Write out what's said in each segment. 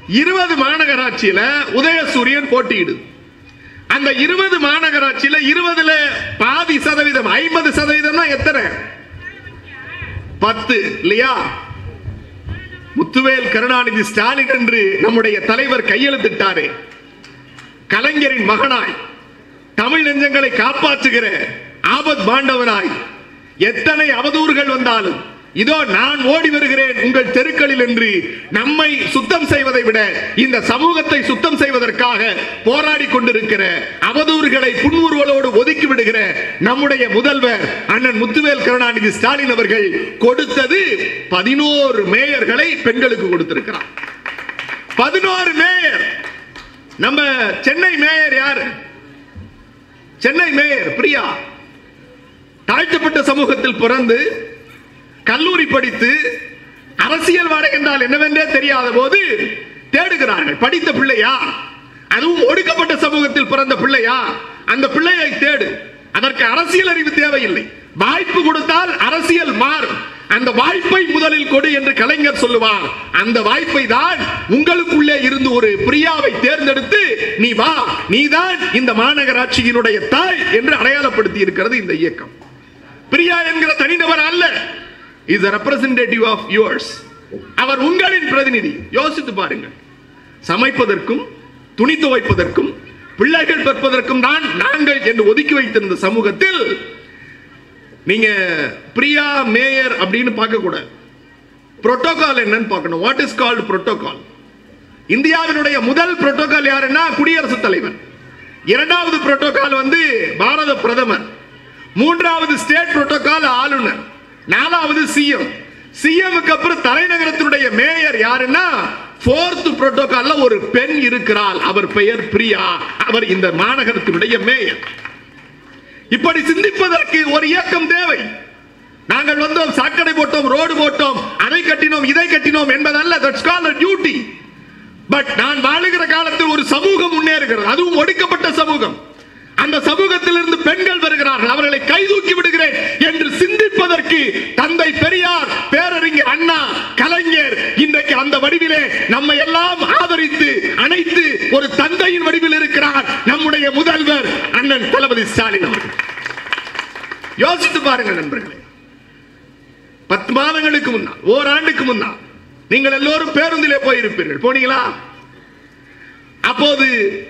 இருபது மாநகராட்சியில உதயசூரியன் போட்டியிடுது அந்த இருபது மாநகராட்சியில இருபதுல பாதி சதவீதம் ஐம்பது சதவீதம்னா எத்தனை பத்து இல்லையா முத்துவேல் கருணாநிதி ஸ்டாலின் என்று நம்முடைய தலைவர் கையெழுத்திட்டாரே கலைஞரின் மகனாய் தமிழ் நெஞ்சங்களை காப்பாற்றுகிற ஆபத் பாண்டவனாய் எத்தனை அவதூறுகள் வந்தாலும் இதோ நான் ஓடி வருகிறேன் உங்கள் தெருக்களில் என்று நம்மை சுத்தம் செய்வதை விட இந்த சமூகத்தை சுத்தம் செய்வதற்காக போராடி கொண்டிருக்கிற அவதூறுகளை புன்முறுவலோடு ஒதுக்கி விடுகிற நம்முடைய முதல்வர் அண்ணன் முத்துவேல் கருணாநிதி ஸ்டாலின் அவர்கள் கொடுத்தது பதினோரு மேயர்களை பெண்களுக்கு கொடுத்திருக்கிறார் பதினோரு மேயர் நம்ம சென்னை மேயர் யாரு சென்னை மேயர் பிரியா தாழ்த்தப்பட்ட சமூகத்தில் பிறந்து கல்லூரி படித்து அரசியல்வாதி என்றால் என்னவென்றே தெரியாத போது தேடுகிறார்கள் படித்த பிள்ளையா அதுவும் ஒடுக்கப்பட்ட சமூகத்தில் பிறந்த பிள்ளையா அந்த பிள்ளையை தேடு அதற்கு அரசியல் அறிவு தேவையில்லை வாய்ப்பு கொடுத்தால் அரசியல் மாறும் அந்த வாய்ப்பை முதலில் கொடு என்று கலைஞர் சொல்லுவார் அந்த வாய்ப்பை தான் உங்களுக்குள்ளே இருந்து ஒரு பிரியாவை தேர்ந்தெடுத்து நீ வா நீதான் இந்த மாநகராட்சியினுடைய தாய் என்று அடையாளப்படுத்தி இருக்கிறது இந்த இயக்கம் பிரியா என்கிற தனிநபர் அல்ல இஸ் ரெப்ரசன்டேட்டிவ் ஆஃப் யுவர்ஸ் அவர் உங்களின் பிரதிநிதி யோசித்து பாருங்கள் சமைப்பதற்கும் துணி துவைப்பதற்கும் பிள்ளைகள் பெற்பதற்கும் தான் நாங்கள் என்று ஒதுக்கி வைத்திருந்த சமூகத்தில் நீங்க பிரியா மேயர் அப்படின்னு பார்க்க கூடாது புரோட்டோகால் என்னன்னு பார்க்கணும் வாட் இஸ் கால்டு புரோட்டோகால் இந்தியாவினுடைய முதல் புரோட்டோகால் யாருன்னா குடியரசுத் தலைவர் இரண்டாவது புரோட்டோகால் வந்து பாரத பிரதமர் மூன்றாவது ஸ்டேட் புரோட்டோகால் ஆளுநர் நாலாவது சிஎம் சிஎம்க்கு அப்புறம் தலைநகரத்தினுடைய மேயர் யாருன்னா போர்த் புரோட்டோகால்ல ஒரு பெண் இருக்கிறாள் அவர் பெயர் பிரியா அவர் இந்த மாநகரத்தினுடைய மேயர் இப்படி சிந்திப்பதற்கு ஒரு இயக்கம் தேவை நாங்கள் வந்தோம் சாக்கடை போட்டோம் ரோடு போட்டோம் அதை கட்டினோம் இதை கட்டினோம் என்பதல்ல தட்ஸ் கால் டியூட்டி பட் நான் வாழுகிற காலத்தில் ஒரு சமூகம் முன்னேறுகிறது அதுவும் ஒடுக்கப்பட்ட சமூகம் அந்த சமூகத்திலிருந்து பெண்கள் வருகிறார்கள் அவர்களை கைதூக்கி விடுகிறேன் என்று சிந்திப்பதற்கு தந்தை பெரியார் பேரறிஞர் அண்ணா கலைஞர் இன்றைக்கு அந்த வடிவிலே நம்மை எல்லாம் ஆதரித்து அனைத்து ஒரு தந்தையின் வடிவில் இருக்கிறார் நம்முடைய முதல்வர் அண்ணன் தளபதி ஸ்டாலின் அவர்கள் யோசித்து பாருங்கள் நண்பர்களே பத்து மாதங்களுக்கு முன்னால் ஓராண்டுக்கு முன்னால் நீங்கள் எல்லோரும் பேருந்திலே போயிருப்பீர்கள் போனீங்களா அப்போது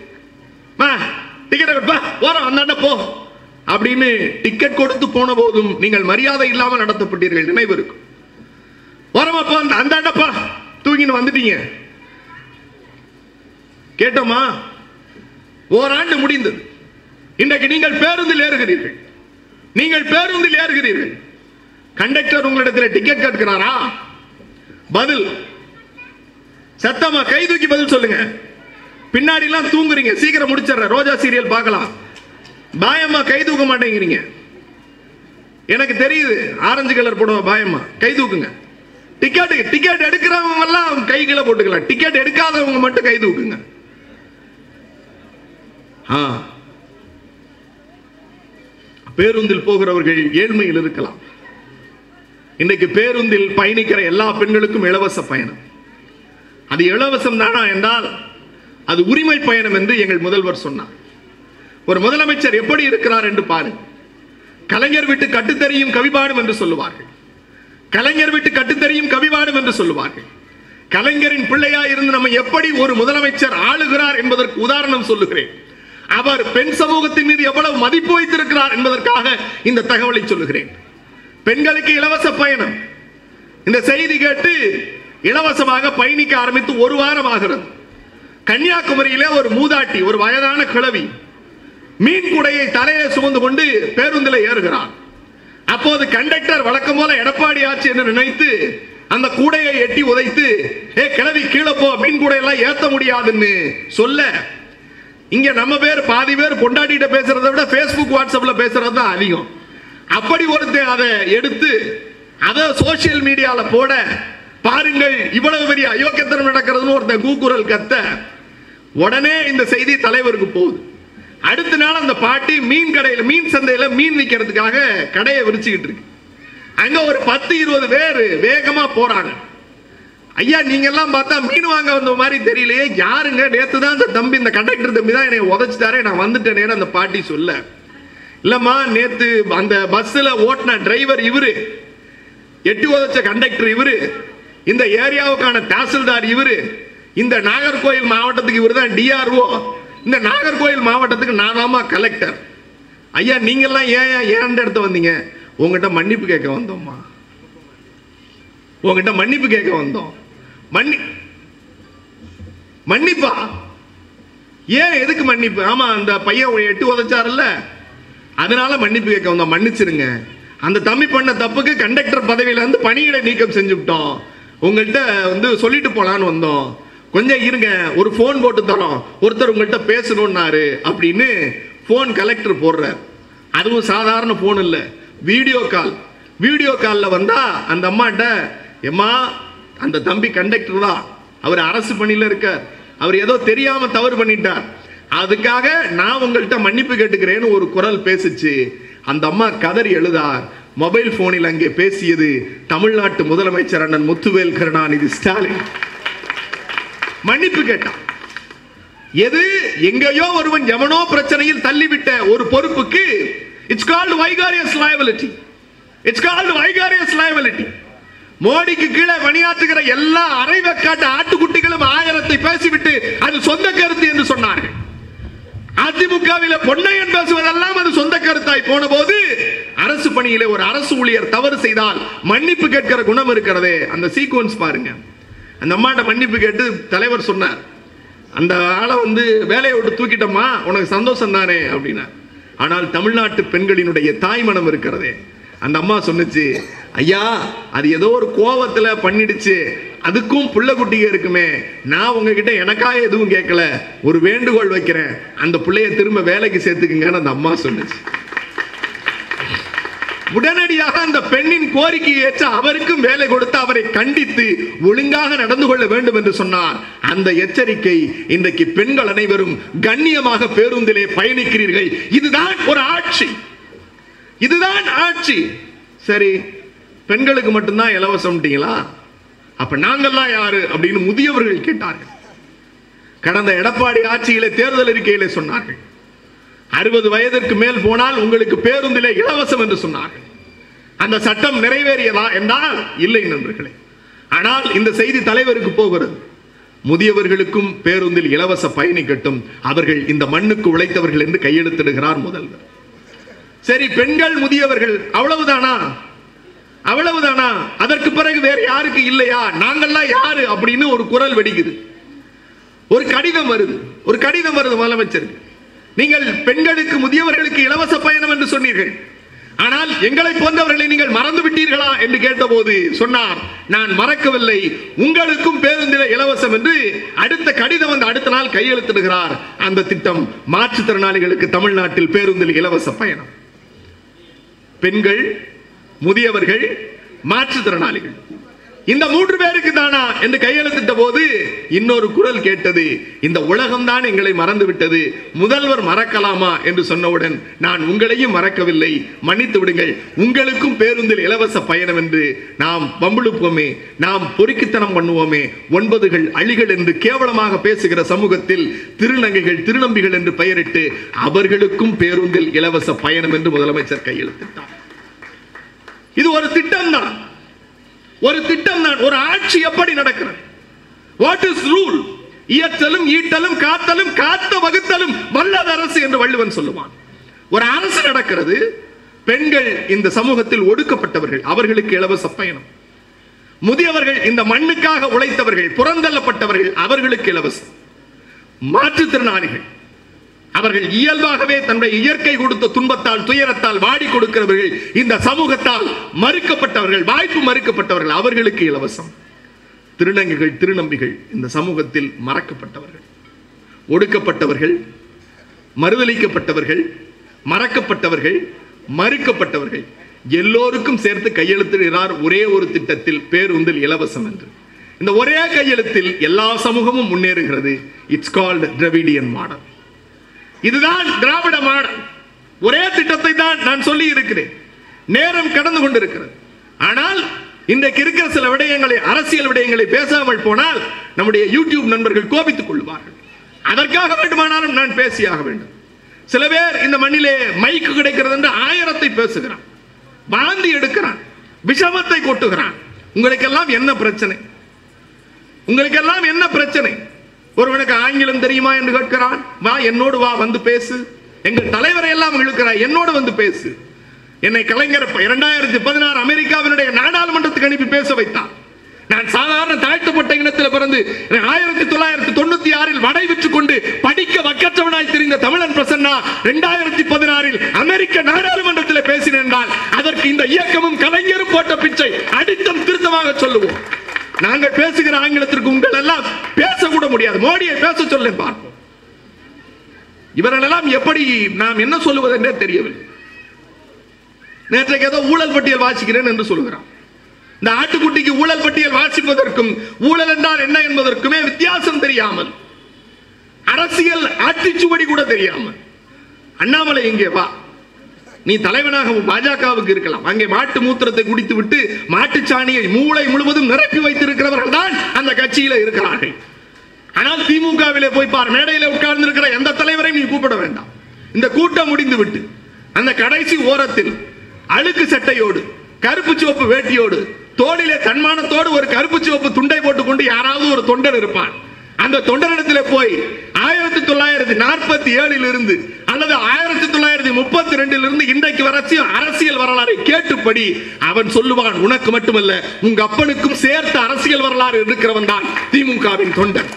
டிக்கெட் கொடுப்பா போறோம் அந்தாண்ட போ அப்படின்னு டிக்கெட் கொடுத்து போன போதும் நீங்கள் மரியாதை இல்லாமல் நடத்தப்பட்டீர்கள் நினைவு இருக்கும் வரமாப்பா அந்த அந்தாண்டப்பா தூங்கின்னு வந்துட்டீங்க கேட்டோமா ஓராண்டு முடிந்தது இன்றைக்கு நீங்கள் பேருந்தில் ஏறுகிறீர்கள் நீங்கள் பேருந்தில் ஏறுகிறீர்கள் கண்டக்டர் உங்களிடத்தில் டிக்கெட் கேட்கிறாரா பதில் சத்தமா கை தூக்கி பதில் சொல்லுங்க பின்னாடி எல்லாம் தூங்குறீங்க சீக்கிரம் முடிச்சிடுற ரோஜா சீரியல் பார்க்கலாம் பாயம்மா கை தூக்க மாட்டேங்கிறீங்க எனக்கு தெரியுது ஆரஞ்சு கலர் போடுவா பாயம்மா கை தூக்குங்க டிக்கெட் டிக்கெட் எடுக்கிறவங்க எல்லாம் கை கீழே போட்டுக்கலாம் டிக்கெட் எடுக்காதவங்க மட்டும் கை தூக்குங்க ஆ பேருந்தில் போகிறவர்கள் ஏழ்மையில் இருக்கலாம் இன்றைக்கு பேருந்தில் பயணிக்கிற எல்லா பெண்களுக்கும் இலவச பயணம் அது இலவசம் தானா என்றால் அது உரிமை பயணம் என்று எங்கள் முதல்வர் சொன்னார் ஒரு முதலமைச்சர் எப்படி இருக்கிறார் என்று பாருங்கள் கலைஞர் விட்டு கட்டுத்தறியும் கவிபாடும் என்று சொல்லுவார்கள் கலைஞர் விட்டு கட்டுத்தறியும் கவிபாடும் என்று சொல்லுவார்கள் கலைஞரின் பிள்ளையா இருந்து நம்ம எப்படி ஒரு முதலமைச்சர் ஆளுகிறார் என்பதற்கு உதாரணம் சொல்லுகிறேன் அவர் பெண் சமூகத்தின் மீது எவ்வளவு மதிப்பு வைத்திருக்கிறார் என்பதற்காக இந்த தகவலை சொல்லுகிறேன் பெண்களுக்கு இலவச பயணம் இந்த செய்தி கேட்டு இலவசமாக பயணிக்க ஆரம்பித்து ஒரு வாரம் ஆகிறது கன்னியாகுமரியிலே ஒரு மூதாட்டி ஒரு வயதான கிழவி மீன் குடையை தலையில சுமந்து கொண்டு பேருந்தில் ஏறுகிறார் அப்போது கண்டக்டர் வழக்கம் போல எடப்பாடி ஆட்சி என்று நினைத்து அந்த கூடையை எட்டி உதைத்து ஏ கிழவி கீழே போ மீன் கூடையெல்லாம் ஏத்த முடியாதுன்னு சொல்ல இங்க நம்ம பேர் பாதி பேர் பொண்டாட்டிட்ட பேசுறதை விட ஃபேஸ்புக் வாட்ஸ்அப்ல பேசுறது தான் அதிகம் அப்படி ஒருத்தன் அதை எடுத்து அதை சோசியல் மீடியால போட பாருங்கள் இவ்வளவு பெரிய அயோக்கியத்தனம் நடக்கிறதுன்னு ஒருத்தன் கூக்குரல் கத்த உடனே இந்த செய்தி தலைவருக்கு போகுது அடுத்த நாள் அந்த பாட்டி மீன் கடையில் மீன் சந்தையில மீன் விற்கிறதுக்காக கடையை விரிச்சுக்கிட்டு இருக்கு அங்க ஒரு பத்து இருபது பேர் வேகமா போறாங்க ஐயா நீங்க எல்லாம் பார்த்தா மீன் வாங்க வந்த மாதிரி தெரியலையே யாருங்க நேத்து தான் இந்த தம்பி இந்த கண்டக்டர் தம்பி தான் என்னை உதச்சிட்டாரே நான் வந்துட்டேனேன்னு அந்த பாட்டி சொல்ல இல்லம்மா நேத்து அந்த பஸ்ல ஓட்டின டிரைவர் இவரு எட்டி உதச்ச கண்டக்டர் இவரு இந்த ஏரியாவுக்கான தாசில்தார் இவரு இந்த நாகர்கோயில் மாவட்டத்துக்கு இவர் தான் டிஆர்ஓ இந்த நாகர்கோயில் மாவட்டத்துக்கு நானாமா கலெக்டர் ஐயா நீங்கெல்லாம் ஏன் ஏன் இடத்த வந்தீங்க உங்ககிட்ட மன்னிப்பு கேட்க வந்தோம்மா உங்ககிட்ட மன்னிப்பு கேட்க வந்தோம் மன்னி மன்னிப்பா ஏன் எதுக்கு மன்னிப்பு ஆமா அந்த பையன் ஒரு எட்டு உதைச்சாருல்ல அதனால மன்னிப்பு கேட்க வந்தோம் மன்னிச்சிருங்க அந்த தம்பி பண்ண தப்புக்கு கண்டக்டர் பதவியில இருந்து பணியிடை நீக்கம் செஞ்சுவிட்டோம் உங்கள்கிட்ட வந்து சொல்லிட்டு போலான்னு வந்தோம் கொஞ்சம் இருங்க ஒரு ஃபோன் போட்டு தரோம் ஒருத்தர் உங்கள்கிட்ட பேசணும்னாரு அப்படின்னு ஃபோன் கலெக்டர் போடுறார் அதுவும் சாதாரண ஃபோன் இல்லை வீடியோ கால் வீடியோ காலில் வந்தா அந்த அம்மாட்ட எம்மா அந்த தம்பி கண்டக்டர் தான் அவர் அரசு பணியில் இருக்கார் அவர் ஏதோ தெரியாம தவறு பண்ணிட்டார் அதுக்காக நான் உங்கள்கிட்ட மன்னிப்பு கேட்டுக்கிறேன்னு ஒரு குரல் பேசுச்சு அந்த அம்மா கதறி எழுதார் மொபைல் போனில் அங்கே பேசியது தமிழ்நாட்டு முதலமைச்சர் அண்ணன் முத்துவேல் கருணாநிதி ஸ்டாலின் மன்னிப்பு கேட்டான் எது எங்கேயோ ஒருவன் எவனோ பிரச்சனையில் தள்ளிவிட்ட ஒரு பொறுப்புக்கு it's called vicarious liability it's called vicarious liability மோடிக்கு கீழே பணியாற்றுகிற எல்லா அரைவக்காட்டு ஆட்டுக்குட்டிகளும் ஆயிரத்தை பேசிவிட்டு அது சொந்த கருத்து என்று சொன்னார்கள் அதிமுகவில பொன்னையன் பேசுவதெல்லாம் அது சொந்த கருத்தாய் போன போது அரசு பணியிலே ஒரு அரசு ஊழியர் தவறு செய்தால் மன்னிப்பு கேட்கிற குணம் இருக்கிறதே அந்த சீக்வன்ஸ் பாருங்க அந்த அம்மாட்ட மன்னிப்பு கேட்டு தலைவர் சொன்னார் அந்த ஆளை வந்து வேலையை விட்டு தூக்கிட்டோமா உனக்கு சந்தோஷம் தானே அப்படின்னா ஆனால் தமிழ்நாட்டு பெண்களினுடைய தாய்மனம் இருக்கிறதே அந்த அம்மா சொன்னுச்சு ஐயா அது ஏதோ ஒரு கோவத்துல பண்ணிடுச்சு அதுக்கும் புள்ள குட்டிக இருக்குமே நான் உங்ககிட்ட எனக்காக எதுவும் கேட்கல ஒரு வேண்டுகோள் வைக்கிறேன் அந்த பிள்ளைய திரும்ப வேலைக்கு சேர்த்துக்குங்கன்னு அந்த அம்மா சொன்னுச்சு உடனடியாக அந்த பெண்ணின் கோரிக்கையை ஏற்று அவருக்கும் வேலை கொடுத்து அவரை கண்டித்து ஒழுங்காக நடந்து கொள்ள வேண்டும் என்று சொன்னார் அந்த எச்சரிக்கை இன்றைக்கு பெண்கள் அனைவரும் கண்ணியமாக பேருந்திலே பயணிக்கிறீர்கள் இதுதான் ஒரு ஆட்சி இதுதான் ஆட்சி சரி பெண்களுக்கு மட்டும்தான் இலவசம்ட்டீங்களா அப்ப நாங்கெல்லாம் யாரு அப்படின்னு முதியவர்கள் கேட்டார்கள் கடந்த எடப்பாடி ஆட்சியிலே தேர்தல் அறிக்கையிலே சொன்னார்கள் அறுபது வயதிற்கு மேல் போனால் உங்களுக்கு பேருந்திலே இலவசம் என்று சொன்னார்கள் அந்த சட்டம் நிறைவேறியதா என்றால் இல்லை நண்பர்களே ஆனால் இந்த செய்தி தலைவருக்கு போகிறது முதியவர்களுக்கும் பேருந்தில் இலவச பயணிக்கட்டும் அவர்கள் இந்த மண்ணுக்கு உழைத்தவர்கள் என்று கையெழுத்திடுகிறார் முதல்வர் சரி பெண்கள் முதியவர்கள் அவ்வளவுதானா அவ்வளவுதானா அதற்கு பிறகு வேற யாருக்கு இல்லையா நாங்கெல்லாம் யாரு அப்படின்னு ஒரு குரல் வெடிக்குது ஒரு கடிதம் வருது ஒரு கடிதம் வருது முதலமைச்சருக்கு நீங்கள் பெண்களுக்கு முதியவர்களுக்கு இலவச பயணம் என்று சொன்னீர்கள் ஆனால் எங்களை போன்றவர்களை நீங்கள் மறந்து விட்டீர்களா என்று கேட்டபோது சொன்னார் நான் மறக்கவில்லை உங்களுக்கும் பேருந்தில இலவசம் என்று அடுத்த கடிதம் வந்து அடுத்த நாள் கையெழுத்திடுகிறார் அந்த திட்டம் மாற்றுத்திறனாளிகளுக்கு தமிழ்நாட்டில் பேருந்தில் இலவச பயணம் பெண்கள் முதியவர்கள் மாற்றுத்திறனாளிகள் இந்த மூன்று பேருக்கு தானா என்று கையெழுத்திட்ட போது இன்னொரு குரல் கேட்டது இந்த உலகம் தான் எங்களை மறந்து விட்டது முதல்வர் மறக்கலாமா என்று சொன்னவுடன் நான் உங்களையும் மறக்கவில்லை மன்னித்து விடுங்கள் உங்களுக்கும் பேருந்தில் இலவச பயணம் என்று நாம் வம்புழுப்போமே நாம் பொறுக்கித்தனம் பண்ணுவோமே ஒன்பதுகள் அழிகள் என்று கேவலமாக பேசுகிற சமூகத்தில் திருநங்கைகள் திருநம்பிகள் என்று பெயரிட்டு அவர்களுக்கும் பேருந்தில் இலவச பயணம் என்று முதலமைச்சர் கையெழுத்திட்டார் இது ஒரு திட்டம் தான் ஒரு திட்டம் தான் ஒரு ஆட்சி எப்படி நடக்கிறது வாட் இஸ் ரூல் இயற்றலும் ஈட்டலும் காத்தலும் காத்த வகுத்தலும் வல்லது அரசு என்று வள்ளுவன் சொல்லுவான் ஒரு அரசு நடக்கிறது பெண்கள் இந்த சமூகத்தில் ஒடுக்கப்பட்டவர்கள் அவர்களுக்கு இலவச பயணம் முதியவர்கள் இந்த மண்ணுக்காக உழைத்தவர்கள் புறந்தள்ளப்பட்டவர்கள் அவர்களுக்கு இலவசம் மாற்றுத்திறனாளிகள் அவர்கள் இயல்பாகவே தன்னுடைய இயற்கை கொடுத்த துன்பத்தால் துயரத்தால் வாடி கொடுக்கிறவர்கள் இந்த சமூகத்தால் மறுக்கப்பட்டவர்கள் வாய்ப்பு மறுக்கப்பட்டவர்கள் அவர்களுக்கு இலவசம் திருநங்கைகள் திருநம்பிகள் இந்த சமூகத்தில் மறக்கப்பட்டவர்கள் ஒடுக்கப்பட்டவர்கள் மறுதளிக்கப்பட்டவர்கள் மறக்கப்பட்டவர்கள் மறுக்கப்பட்டவர்கள் எல்லோருக்கும் சேர்த்து கையெழுத்திடுகிறார் ஒரே ஒரு திட்டத்தில் பேருந்தில் இலவசம் என்று இந்த ஒரே கையெழுத்தில் எல்லா சமூகமும் முன்னேறுகிறது இட்ஸ் கால்ட் திராவிடியன் மாடல் இதுதான் திராவிட மாடல் ஒரே திட்டத்தை தான் நான் சொல்லி இருக்கிறேன் நேரம் கடந்து கொண்டிருக்கிறது ஆனால் இன்றைக்கு இருக்கிற சில விடயங்களை அரசியல் விடயங்களை பேசாமல் போனால் நம்முடைய யூடியூப் நண்பர்கள் கோபித்துக் கொள்வார்கள் அதற்காக வேண்டுமானாலும் நான் பேசியாக வேண்டும் சில பேர் இந்த மண்ணிலே மைக்கு கிடைக்கிறது என்று ஆயிரத்தை பேசுகிறான் வாந்தி எடுக்கிறான் விஷமத்தை கொட்டுகிறான் உங்களுக்கெல்லாம் என்ன பிரச்சனை உங்களுக்கெல்லாம் என்ன பிரச்சனை ஒருவனுக்கு ஆங்கிலம் தெரியுமா என்று கேட்கிறான் வா என்னோடு வா வந்து பேசு எங்கள் தலைவரை எல்லாம் இழுக்கிறாய் என்னோடு வந்து பேசு என்னை கலைஞர் இரண்டாயிரத்தி பதினாறு அமெரிக்காவினுடைய நாடாளுமன்றத்துக்கு அனுப்பி பேச வைத்தார் நான் சாதாரண தாழ்த்தப்பட்ட இனத்தில் பிறந்து ஆயிரத்தி தொள்ளாயிரத்தி தொண்ணூத்தி ஆறில் வடை விற்றுக் கொண்டு படிக்க வக்கற்றவனாய் தெரிந்த தமிழன் பிரசன்னா இரண்டாயிரத்தி பதினாறில் அமெரிக்க நாடாளுமன்றத்தில் பேசினேன் என்றால் அதற்கு இந்த இயக்கமும் கலைஞரும் போட்ட பிச்சை அடித்தம் திருத்தமாக சொல்லுவோம் நாங்கள் பேசுகிற ஆங்கிலத்திற்கு உங்கள் எல்லாம் பேசக்கூட முடியாது மோடியை பேச சொல்ல பார்ப்போம் இவர்களெல்லாம் எப்படி நாம் என்ன சொல்லுவது என்றே தெரியவில்லை நேற்றைக்கு ஏதோ ஊழல் பட்டியல் வாசிக்கிறேன் என்று சொல்லுகிறான் இந்த ஆட்டுக்குட்டிக்கு ஊழல் பட்டியல் வாசிப்பதற்கும் ஊழல் என்றால் என்ன என்பதற்குமே வித்தியாசம் தெரியாமல் அரசியல் ஆட்டிச்சுவடி கூட தெரியாமல் அண்ணாமலை இங்கே வா நீ தலைவனாக பாஜகவுக்கு இருக்கலாம் அங்கே மாட்டு மூத்திரத்தை குடித்து விட்டு மாட்டுச் சாணியை மூளை முழுவதும் நிரப்பி வைத்திருக்கிறவர்கள் தான் அந்த கட்சியில இருக்கிறார்கள் ஆனால் திமுகவிலே போய் பார் மேடையில உட்கார்ந்து இருக்கிற எந்த தலைவரையும் நீ கூப்பிட வேண்டாம் இந்த கூட்டம் முடிந்து விட்டு அந்த கடைசி ஓரத்தில் அழுக்கு சட்டையோடு கருப்பு சிவப்பு வேட்டியோடு தோளிலே தன்மானத்தோடு ஒரு கருப்பு சிவப்பு துண்டை போட்டுக்கொண்டு யாராவது ஒரு தொண்டர் இருப்பான் அந்த தொண்டரிடத்தில் போய் ஆயிரத்தி தொள்ளாயிரத்தி நாற்பத்தி ஏழில் இருந்து அல்லது ஆயிரத்தி தொள்ளாயிரத்தி முப்பத்தி ரெண்டில் இருந்து இன்றைக்கு வரைக்கும் அரசியல் வரலாறை கேட்டுப்படி அவன் சொல்லுவான் உனக்கு மட்டுமல்ல உங்க அப்பனுக்கும் சேர்த்த அரசியல் வரலாறு இருக்கிறவன் தான் திமுகவின் தொண்டன்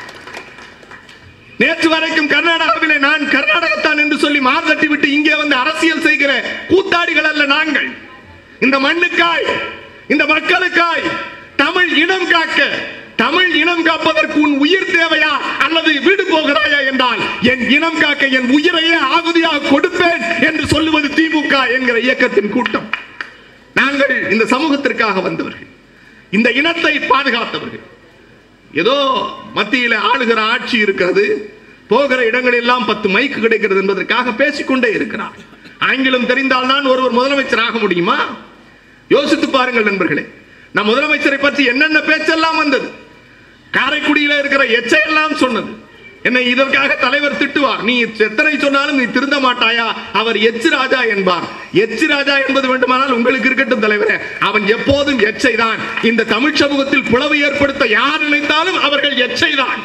நேற்று வரைக்கும் கர்நாடகாவிலே நான் கர்நாடகத்தான் என்று சொல்லி மார்தட்டி விட்டு இங்கே வந்து அரசியல் செய்கிற கூத்தாடிகள் அல்ல நாங்கள் இந்த மண்ணுக்காய் இந்த மக்களுக்காய் தமிழ் இனம் காக்க தமிழ் இனம் காப்பதற்கு உன் உயிர் தேவையா அல்லது வீடு போகிறாயா என்றால் என் இனம் காக்க என் உயிரையே ஆகுதியாக கொடுப்பேன் என்று சொல்லுவது திமுக என்கிற இயக்கத்தின் கூட்டம் நாங்கள் இந்த சமூகத்திற்காக வந்தவர்கள் இந்த இனத்தை பாதுகாத்தவர்கள் ஏதோ மத்தியில் ஆளுகிற ஆட்சி இருக்கிறது போகிற இடங்கள் எல்லாம் பத்து மைக்கு கிடைக்கிறது என்பதற்காக பேசிக்கொண்டே இருக்கிறார் ஆங்கிலம் தெரிந்தால் தான் ஒருவர் முதலமைச்சர் ஆக முடியுமா யோசித்து பாருங்கள் நண்பர்களே நம் முதலமைச்சரை பற்றி என்னென்ன பேச்செல்லாம் வந்தது காரைக்குடியில இருக்கிற எச்சையெல்லாம் சொன்னது என்னை இதற்காக தலைவர் திட்டுவார் நீ எத்தனை சொன்னாலும் நீ திருந்த மாட்டாயா அவர் எச்சு ராஜா என்பார் எச்சு ராஜா என்பது வேண்டுமானால் உங்களுக்கு இருக்கட்டும் தலைவரே அவன் எப்போதும் எச்சை தான் இந்த தமிழ் சமூகத்தில் பிளவு ஏற்படுத்த யார் நினைத்தாலும் அவர்கள் எச்சை தான்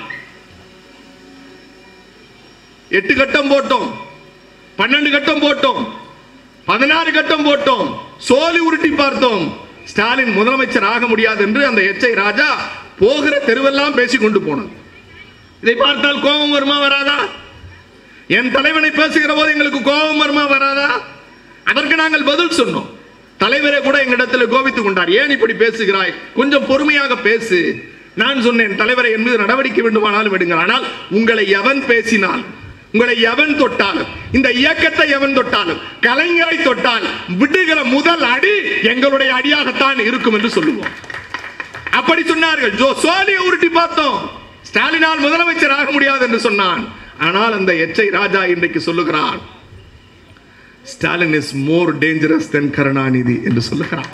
எட்டு கட்டம் போட்டோம் பன்னெண்டு கட்டம் போட்டோம் பதினாறு கட்டம் போட்டோம் சோலி உருட்டி பார்த்தோம் ஸ்டாலின் முதலமைச்சர் ஆக முடியாது என்று அந்த எச்சை ராஜா போகிற தெருவெல்லாம் பேசிக் கொண்டு போனது இதை பார்த்தால் கோபம் வருமா வராதா என் தலைவனை பேசுகிற போது எங்களுக்கு கோபம் வருமா வராதா அதற்கு நாங்கள் பதில் சொன்னோம் தலைவரே கூட எங்களிடத்தில் கோபித்துக் கொண்டார் ஏன் இப்படி பேசுகிறாய் கொஞ்சம் பொறுமையாக பேசு நான் சொன்னேன் தலைவரை என் மீது நடவடிக்கை வேண்டுமானாலும் விடுங்கள் ஆனால் உங்களை எவன் பேசினால் உங்களை எவன் தொட்டாலும் இந்த இயக்கத்தை எவன் தொட்டாலும் கலைஞரை தொட்டால் விடுகிற முதல் அடி எங்களுடைய அடியாகத்தான் இருக்கும் என்று சொல்லுவோம் அப்படி சொன்னார்கள் ஜோ சோனியை உருட்டி பார்த்தோம் ஸ்டாலினால் முதலமைச்சர் ஆக முடியாது என்று சொன்னான் ஆனால் அந்த எச்சை ராஜா இன்றைக்கு சொல்லுகிறான் Stalin is more dangerous than Karunanidhi என்று சொல்லுகிறான்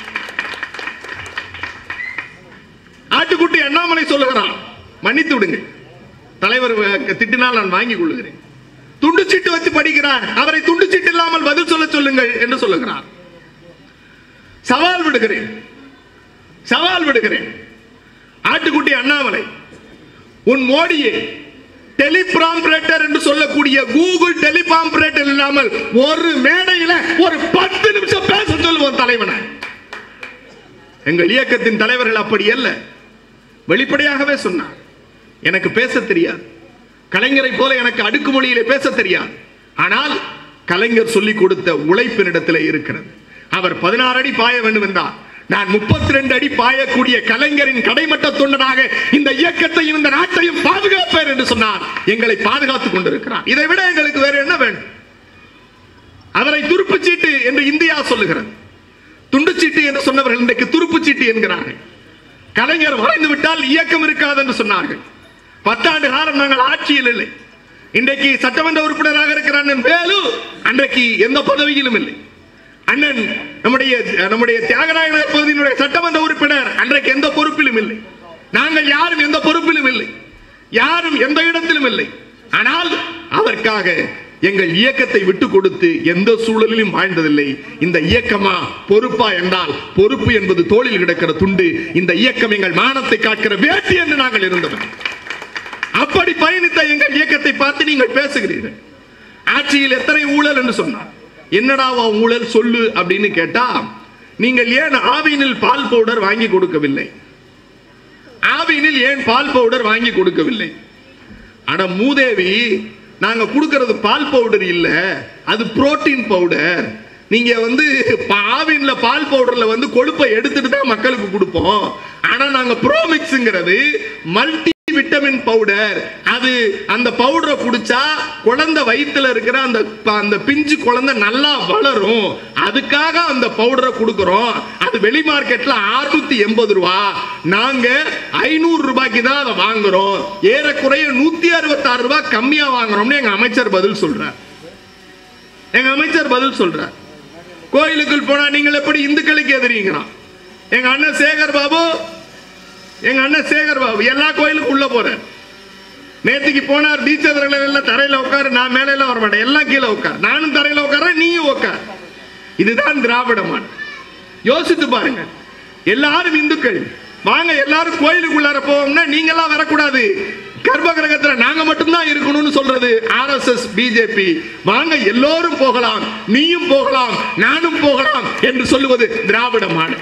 ஆட்டுக்குட்டி அண்ணாமலை சொல்லுகிறான் மன்னித்து விடுங்க தலைவர் அஹ், திட்டினால் நான் வாங்கிக் கொள்ளுகிறேன் துண்டு சீட்டு வச்சு படிக்கிறார் அவரை துண்டு சீட்டு இல்லாமல் பதில் சொல்ல சொல்லுங்கள் என்று சொல்லுகிறார் சவால் விடுகிறேன் சவால் விடுகிறேன் ஆட்டுக்குட்டி அண்ணாமலை உன் மோடியே டெலிபிராம்பரேட்டர் என்று சொல்லக்கூடிய கூகுள் டெலிபாம்பரேட்டர் இல்லாமல் ஒரு மேடையில ஒரு பத்து நிமிஷம் பேச சொல்லுவோம் தலைவனை எங்கள் இயக்கத்தின் தலைவர்கள் அப்படி அல்ல வெளிப்படையாகவே சொன்னார் எனக்கு பேச தெரியாது கலைஞரை போல எனக்கு அடுக்குமொழியிலே பேச தெரியாது ஆனால் கலைஞர் சொல்லிக் கொடுத்த உழைப்பினிடத்திலே இருக்கிறது அவர் பதினாறு அடி பாய வேண்டும் என்றார் நான் முப்பத்தி ரெண்டு அடி பாயக்கூடிய கலைஞரின் கடைமட்ட தொண்டனாக இந்த இயக்கத்தையும் இந்த நாட்டையும் பாதுகாப்பேன் என்று சொன்னார் எங்களை பாதுகாத்துக் கொண்டிருக்கிறார் இதை விட எங்களுக்கு வேற என்ன வேண்டும் அவரை துருப்புச் சீட்டு என்று இந்தியா சொல்லுகிறது துண்டுச்சீட்டு என்று சொன்னவர்கள் இன்றைக்கு துருப்புச் சீட்டு என்கிறார்கள் கலைஞர் மறைந்து விட்டால் இயக்கம் இருக்காது என்று சொன்னார்கள் பத்தாண்டு காலம் நாங்கள் ஆட்சியில் இல்லை இன்றைக்கு சட்டமன்ற உறுப்பினராக இருக்கிறான் வேலு அன்றைக்கு எந்த பதவியிலும் இல்லை அண்ணன் நம்முடைய நம்முடைய தியாகராய நகர் பகுதியினுடைய சட்டமன்ற உறுப்பினர் அன்றைக்கு எந்த பொறுப்பிலும் இல்லை நாங்கள் யாரும் எந்த பொறுப்பிலும் இல்லை யாரும் எந்த இடத்திலும் இல்லை ஆனால் அதற்காக எங்கள் இயக்கத்தை விட்டு கொடுத்து எந்த சூழலிலும் வாழ்ந்ததில்லை இந்த இயக்கமா பொறுப்பா என்றால் பொறுப்பு என்பது தோளில் கிடக்கிற துண்டு இந்த இயக்கம் எங்கள் மானத்தை காக்கிற வேட்டி என்று நாங்கள் இருந்தவர் அப்படி பயணித்த எங்கள் இயக்கத்தை பார்த்து நீங்கள் பேசுகிறீர்கள் ஆட்சியில் எத்தனை ஊழல் என்று சொன்னார் என்னடாவா ஊழல் சொல்லு அப்படின்னு கேட்டா நீங்கள் ஏன் ஆவினில் பால் பவுடர் வாங்கி கொடுக்கவில்லை ஆவினில் ஏன் பால் பவுடர் வாங்கி கொடுக்கவில்லை ஆனா மூதேவி நாங்க கொடுக்கிறது பால் பவுடர் இல்ல அது புரோட்டீன் பவுடர் நீங்க வந்து ஆவின்ல பால் பவுடர்ல வந்து கொழுப்பை எடுத்துட்டு தான் மக்களுக்கு கொடுப்போம் ஆனா நாங்க ப்ரோமிக்ஸ்ங்கிறது மல்டி விட்டமின் பவுடர் அது அந்த பவுடரை குடிச்சா குழந்தை வயித்துல இருக்கிற அந்த அந்த பிஞ்சு குழந்தை நல்லா வளரும் அதுக்காக அந்த பவுடரை கொடுக்கிறோம் அது வெளி மார்க்கெட்ல 680 எண்பது ரூபா நாங்க ஐநூறு ரூபாய்க்கு தான் அதை வாங்குறோம் ஏறக்குறைய நூத்தி அறுபத்தாறு ரூபாய் கம்மியா வாங்குறோம்னு எங்க அமைச்சர் பதில் சொல்றார் எங்க அமைச்சர் பதில் சொல்றார் கோயிலுக்குள் போனா நீங்கள் எப்படி இந்துக்களுக்கு எதிரிங்கிறான் எங்க அண்ணன் சேகர் பாபு எங்க அண்ணன் சேகர் பாபு எல்லா கோயிலுக்கும் உள்ள போறார் நேத்துக்கு போனார் தீட்சதர்கள் எல்லாம் தரையில உட்காரு நான் மேல எல்லாம் வர மாட்டேன் எல்லாம் கீழே உட்கார் நானும் தரையில உட்கார நீயும் உட்கார் இதுதான் திராவிட மாடு யோசித்து பாருங்க எல்லாரும் இந்துக்கள் வாங்க எல்லாரும் கோயிலுக்குள்ளார போவோம்னா நீங்க எல்லாம் வரக்கூடாது கர்ப்ப கிரகத்துல நாங்க மட்டும்தான் இருக்கணும்னு சொல்றது ஆர்எஸ்எஸ் பிஜேபி வாங்க எல்லோரும் போகலாம் நீயும் போகலாம் நானும் போகலாம் என்று சொல்லுவது திராவிட மாடு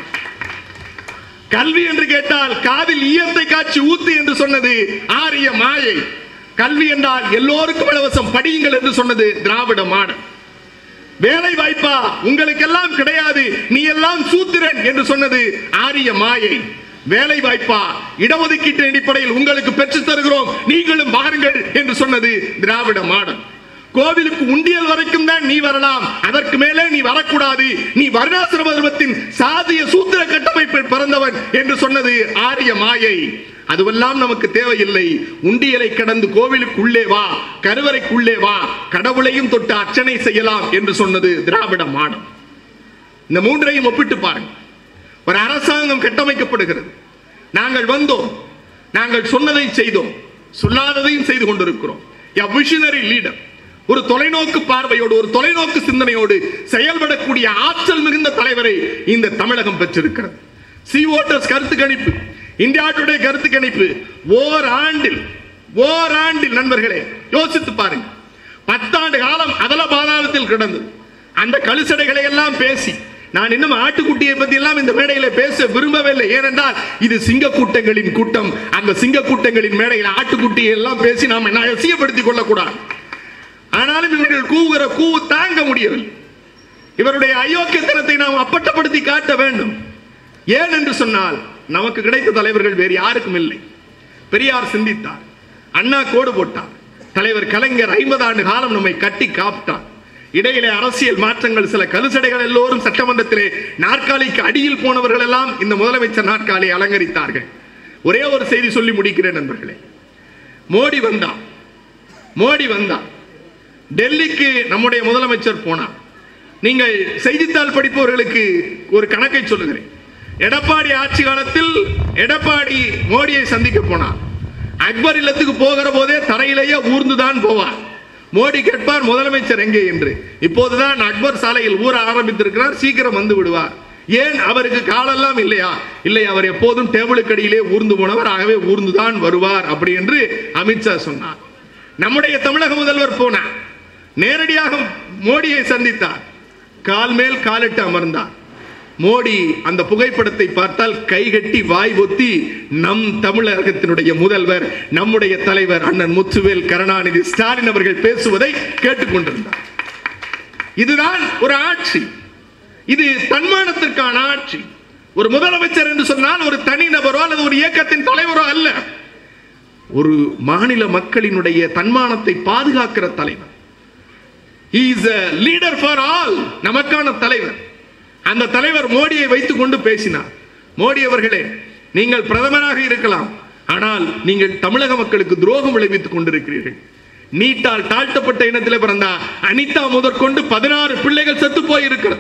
கல்வி என்று கேட்டால் காதில் ஈயத்தை காட்சி ஊத்து என்று சொன்னது ஆரிய மாயை கல்வி என்றால் எல்லோருக்கும் இலவசம் படியுங்கள் என்று சொன்னது திராவிட மாடல் வேலை வாய்ப்பா உங்களுக்கெல்லாம் கிடையாது நீ எல்லாம் சூத்திரன் என்று சொன்னது ஆரிய மாயை வேலை வாய்ப்பா இடஒதுக்கீட்டு அடிப்படையில் உங்களுக்கு பெற்றுத் தருகிறோம் நீங்களும் வாருங்கள் என்று சொன்னது திராவிட மாடல் கோவிலுக்கு உண்டியல் வரைக்கும் தான் நீ வரலாம் அதற்கு மேலே நீ வரக்கூடாது நீ வருணாசிரம தர்மத்தின் சாதிய சூத்திர கட்டமைப்பில் பிறந்தவன் என்று சொன்னது ஆரிய மாயை அதுவெல்லாம் நமக்கு தேவையில்லை உண்டியலை கடந்து கோவிலுக்கு உள்ளே வா கருவறைக்குள்ளே வா கடவுளையும் தொட்டு அர்ச்சனை செய்யலாம் என்று சொன்னது திராவிட மாடம் இந்த மூன்றையும் ஒப்பிட்டு பாருங்க ஒரு அரசாங்கம் கட்டமைக்கப்படுகிறது நாங்கள் வந்தோம் நாங்கள் சொன்னதை செய்தோம் சொல்லாததையும் செய்து கொண்டிருக்கிறோம் a visionary leader ஒரு தொலைநோக்கு பார்வையோடு ஒரு தொலைநோக்கு சிந்தனையோடு செயல்படக்கூடிய ஆற்றல் மிகுந்த தலைவரை இந்த தமிழகம் பெற்றிருக்கிறது சி ஓட்டர்ஸ் கருத்து கணிப்பு இந்தியா டுடே கருத்து கணிப்பு ஓர் ஆண்டில் ஓர் ஆண்டில் நண்பர்களே யோசித்து பாருங்க பத்தாண்டு காலம் அதல பாதாளத்தில் கிடந்தது அந்த கழுசடைகளை எல்லாம் பேசி நான் இன்னும் ஆட்டுக்குட்டியை பத்தி எல்லாம் இந்த மேடையில பேச விரும்பவில்லை ஏனென்றால் இது சிங்க கூட்டங்களின் கூட்டம் அந்த சிங்க கூட்டங்களின் மேடையில் ஆட்டுக்குட்டியை எல்லாம் பேசி நாம் என்ன அசியப்படுத்திக் கொள்ளக்கூடாது ஆனாலும் இவர்கள் கூவுகிற கூவு தாங்க முடியவில்லை இவருடைய அயோக்கியத்தனத்தை நாம் அப்பட்டப்படுத்தி காட்ட வேண்டும் ஏன் என்று சொன்னால் நமக்கு கிடைத்த தலைவர்கள் வேறு யாருக்கும் இல்லை பெரியார் சிந்தித்தார் அண்ணா கோடு போட்டார் தலைவர் கலைஞர் ஐம்பது ஆண்டு காலம் நம்மை கட்டி காப்பிட்டார் இடையிலே அரசியல் மாற்றங்கள் சில கலுசடைகள் எல்லோரும் சட்டமன்றத்திலே நாற்காலிக்கு அடியில் போனவர்கள் எல்லாம் இந்த முதலமைச்சர் நாற்காலியை அலங்கரித்தார்கள் ஒரே ஒரு செய்தி சொல்லி முடிக்கிறேன் நண்பர்களே மோடி வந்தான் மோடி வந்தான் டெல்லிக்கு நம்முடைய முதலமைச்சர் போனார் நீங்கள் செய்தித்தாள் படிப்பவர்களுக்கு ஒரு கணக்கை சொல்லுகிறேன் எடப்பாடி ஆட்சி காலத்தில் எடப்பாடி மோடியை சந்திக்க போனார் அக்பர் இல்லத்துக்கு போகிற போதே தரையிலேயே ஊர்ந்துதான் போவார் மோடி கேட்பார் முதலமைச்சர் எங்கே என்று இப்போதுதான் அக்பர் சாலையில் ஊற ஆரம்பித்திருக்கிறார் சீக்கிரம் வந்து விடுவார் ஏன் அவருக்கு காலெல்லாம் இல்லையா இல்லை அவர் எப்போதும் டேபிளுக்கு அடியிலே ஊர்ந்து போனவர் ஆகவே ஊர்ந்துதான் வருவார் அப்படி என்று அமித்ஷா சொன்னார் நம்முடைய தமிழக முதல்வர் போனார் நேரடியாக மோடியை சந்தித்தார் கால் மேல் காலிட்டு அமர்ந்தார் மோடி அந்த புகைப்படத்தை பார்த்தால் கைகட்டி வாய் ஒத்தி நம் தமிழகத்தினுடைய முதல்வர் நம்முடைய தலைவர் அண்ணன் முத்துவேல் கருணாநிதி ஸ்டாலின் அவர்கள் பேசுவதை கேட்டுக்கொண்டிருந்தார் இதுதான் ஒரு ஆட்சி இது தன்மானத்திற்கான ஆட்சி ஒரு முதலமைச்சர் என்று சொன்னால் ஒரு தனிநபரோ அல்லது ஒரு இயக்கத்தின் தலைவரோ அல்ல ஒரு மாநில மக்களினுடைய தன்மானத்தை பாதுகாக்கிற தலைவர் இஸ் லீடர் ஃபார் ஆல் நமக்கான தலைவர் அந்த தலைவர் மோடியை வைத்துக் கொண்டு பேசினார் மோடி அவர்களே நீங்கள் பிரதமராக இருக்கலாம் ஆனால் நீங்கள் தமிழக மக்களுக்கு துரோகம் விளைவித்துக் கொண்டிருக்கிறீர்கள் நீட்டால் தாழ்த்தப்பட்ட இனத்தில் பிறந்தா அனிதா முதற்கொண்டு பதினாறு பிள்ளைகள் செத்து போயிருக்கிறது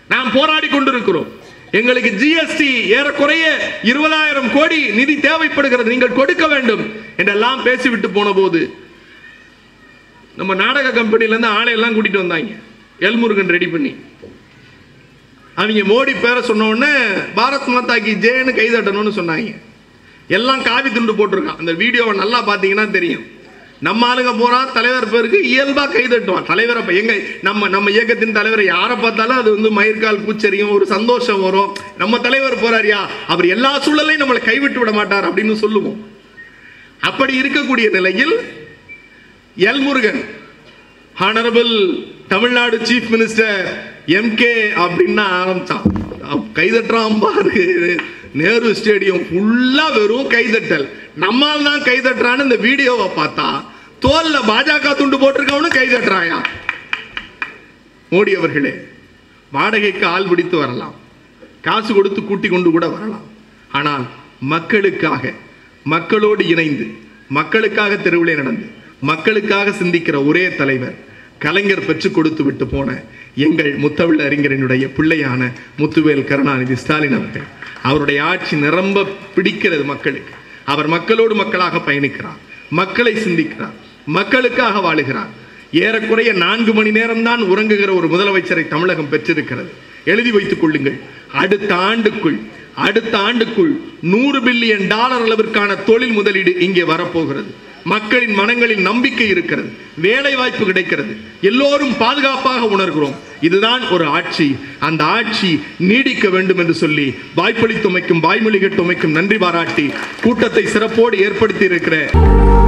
நாம் போராடி கொண்டிருக்கிறோம் எங்களுக்கு ஜிஎஸ்டி ஏறக்குறைய இருபதாயிரம் கோடி நிதி தேவைப்படுகிறது நீங்கள் கொடுக்க வேண்டும் என்றெல்லாம் பேசிவிட்டு போன போது நம்ம நாடக கம்பெனில இருந்து ஆளை எல்லாம் கூட்டிட்டு வந்தாங்க எல்முருகன் ரெடி பண்ணி அவங்க மோடி பேரை சொன்ன உடனே பாரத் மாதா கி ஜெயன்னு கைதட்டணும்னு சொன்னாங்க எல்லாம் காவி துண்டு போட்டிருக்கான் அந்த வீடியோவை நல்லா பார்த்தீங்கன்னா தெரியும் நம்ம ஆளுங்க போறான் தலைவர் பேருக்கு இயல்பா கைதட்டுவான் தலைவரை இப்ப எங்க நம்ம நம்ம இயக்கத்தின் தலைவரை யாரை பார்த்தாலும் அது வந்து மயிர்கால் பூச்சரியும் ஒரு சந்தோஷம் வரும் நம்ம தலைவர் போறாரியா அவர் எல்லா சூழலையும் நம்மளை கைவிட்டு விட மாட்டார் அப்படின்னு சொல்லுவோம் அப்படி இருக்கக்கூடிய நிலையில் L Murugan honourable Tamil Nadu chief minister M K அப்படின்னு ஆரம்பிச்சான் அவன் கைதட்டுறான் பாரு நேரு ஸ்டேடியம் ஃபுல்லா வெறும் கைதட்டல் நம்மால் தான் கைதட்டுறான்னு இந்த வீடியோவை பார்த்தா தோல்ல பாஜக துண்டு போட்டிருக்கவனு கைதட்டுறாயா மோடி அவர்களே வாடகைக்கு ஆள் பிடித்து வரலாம் காசு கொடுத்து கூட்டி கொண்டு கூட வரலாம் ஆனால் மக்களுக்காக மக்களோடு இணைந்து மக்களுக்காக தெருவிலே நடந்து மக்களுக்காக சிந்திக்கிற ஒரே தலைவர் கலைஞர் பெற்றுக் கொடுத்து விட்டு போன எங்கள் முத்தமிழ் அறிஞரினுடைய பிள்ளையான முத்துவேல் கருணாநிதி ஸ்டாலின் அவர்கள் அவருடைய ஆட்சி நிரம்ப பிடிக்கிறது மக்களுக்கு அவர் மக்களோடு மக்களாக பயணிக்கிறார் மக்களை சிந்திக்கிறார் மக்களுக்காக வாழுகிறார் ஏறக்குறைய நான்கு மணி நேரம்தான் உறங்குகிற ஒரு முதலமைச்சரை தமிழகம் பெற்றிருக்கிறது எழுதி வைத்துக் கொள்ளுங்கள் அடுத்த ஆண்டுக்குள் அடுத்த ஆண்டுக்குள் நூறு பில்லியன் டாலர் அளவிற்கான தொழில் முதலீடு இங்கே வரப்போகிறது மக்களின் மனங்களில் நம்பிக்கை இருக்கிறது வேலை வாய்ப்பு கிடைக்கிறது எல்லோரும் பாதுகாப்பாக உணர்கிறோம் இதுதான் ஒரு ஆட்சி அந்த ஆட்சி நீடிக்க வேண்டும் என்று சொல்லி வாய்ப்பளித்துமைக்கும் வாய்மொழி கட்டுமைக்கும் நன்றி பாராட்டி கூட்டத்தை சிறப்போடு ஏற்படுத்தி இருக்கிற